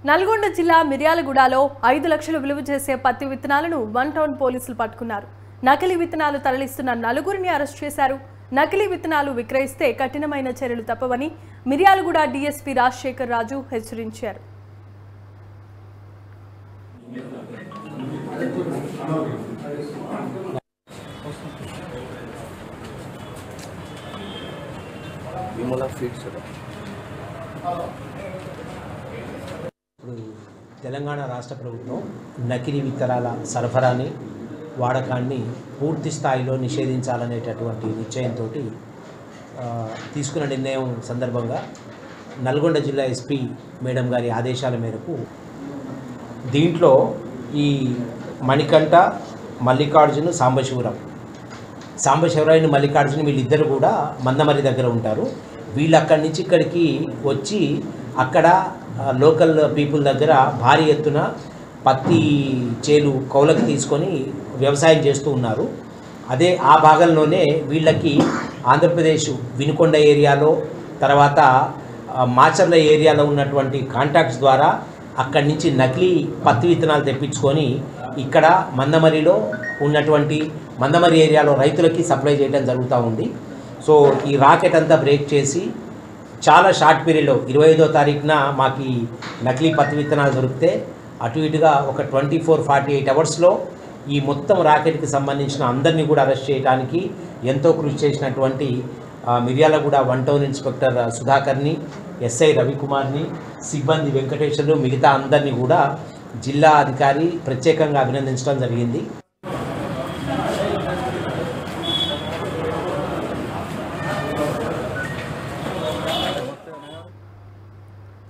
నల్గొండ జిల్లా మిర్యాలగూడలో ఐదు లక్షలు విలువ చేసే పత్తి విత్తనాలను వన్ టౌన్ పోలీసులు పట్టుకున్నారు నకిలీ విత్తనాలు తరలిస్తున్న నలుగురిని అరెస్ట్ చేశారు నకిలీ విత్తనాలు విక్రయిస్తే కఠినమైన చర్యలు తప్పవని మిర్యాలగూడ డీఎస్పీ రాజశేఖర్ రాజు హెచ్చరించారు విమల ఫీడ్స్ ఇప్పుడు తెలంగాణ రాష్ట్ర ప్రభుత్వం నకిలీ విత్తనాల సరఫరాని వాడకాన్ని పూర్తి స్థాయిలో నిషేధించాలనేటటువంటి నిశ్చయంతో తీసుకున్న నిర్ణయం సందర్భంగా నల్గొండ జిల్లా ఎస్పీ మేడం గారి ఆదేశాల మేరకు దీంట్లో ఈ మణికంఠ మల్లికార్జున సాంబశివరావు సాంబశివరాయుని మల్లికార్జున వీళ్ళిద్దరు కూడా మందమరి దగ్గర ఉంటారు వీళ్ళు అక్కడి నుంచి ఇక్కడికి వచ్చి అక్కడ ఆ, లోకల్ పీపుల్ దగ్గర భారీ ఎత్తున పత్తి చేలు కౌలకు తీసుకొని వ్యవసాయం చేస్తూ ఉన్నారు అదే ఆ భాగంలోనే వీళ్ళకి ఆంధ్రప్రదేశ్ వినుకొండ ఏరియాలో తర్వాత ఆ, మాచర్ల ఏరియాలో ఉన్నటువంటి కాంటాక్ట్స్ ద్వారా అక్కడి నుంచి నకిలీ పత్తి విత్తనాలు తెప్పించుకొని ఇక్కడ మందమరిలో ఉన్నటువంటి మందమరి ఏరియాలో రైతులకి సప్లై చేయడం జరుగుతూ ఉంది సో ఈ రాకెట్ అంతా బ్రేక్ చేసి చాలా షార్ట్ పీరియడ్లో ఇరవై ఐదో తారీఖున మాకు ఈ నకిలీ పత్తి విత్తనాలు దొరికితే అటు ఇటుగా ఒక ట్వంటీ ఫోర్ ఫార్టీ ఎయిట్ అవర్స్లో ఈ మొత్తం రాకెట్కి సంబంధించిన అందరినీ కూడా అరెస్ట్ చేయడానికి ఎంతో కృషి చేసినటువంటి ఆ, మిర్యాలగూడ వన్ టౌన్ ఇన్స్పెక్టర్ సుధాకర్ని ఎస్ఐ రవికుమార్ని సిబ్బంది వెంకటేశ్వర్లు మిగతా అందరినీ కూడా జిల్లా అధికారి ప్రత్యేకంగా అభినందించడం జరిగింది